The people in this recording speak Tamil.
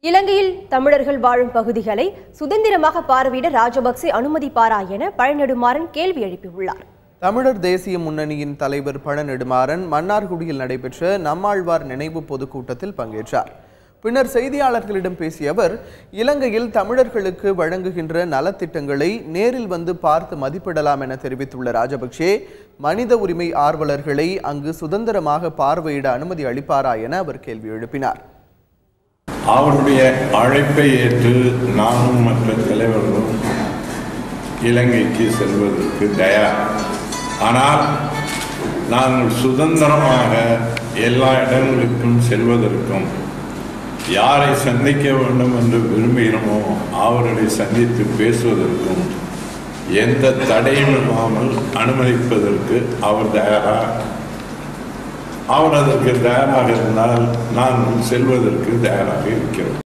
இலங்கையில் தமிழர்கள் வாழும் பகுதிகளை சுதந்திரமாக பார்வையிட ராஜபக்சே அனுமதிப்பாரா என பழநெடுமாறன் கேள்வி எழுப்பியுள்ளார் தமிழர் தேசிய முன்னணியின் தலைவர் பழ நெடுமாறன் மன்னார்குடியில் நடைபெற்ற நம்மாழ்வார் நினைவு பொதுக்கூட்டத்தில் பங்கேற்றார் பின்னர் செய்தியாளர்களிடம் பேசிய அவர் இலங்கையில் தமிழர்களுக்கு வழங்குகின்ற நலத்திட்டங்களை நேரில் வந்து பார்த்து மதிப்பிடலாம் என தெரிவித்துள்ள ராஜபக்சே மனித உரிமை ஆர்வலர்களை அங்கு சுதந்திரமாக பார்வையிட அனுமதி அளிப்பாரா என அவர் கேள்வி எழுப்பினார் அவருடைய அழைப்பை ஏற்று நானும் மற்ற தலைவர்களும் இலங்கைக்கு செல்வதற்கு தயார் ஆனால் நாங்கள் சுதந்திரமாக எல்லா இடங்களுக்கும் செல்வதற்கும் யாரை சந்திக்க வேண்டும் என்று விரும்புகிறோமோ அவர்களை சந்தித்து பேசுவதற்கும் எந்த தடையும் இல்லாமல் அனுமதிப்பதற்கு அவர் தயாரா அவர் அதற்கு தயாராக இருந்தால் நாங்கள் செல்வதற்கு தயாராக இருக்கிறோம்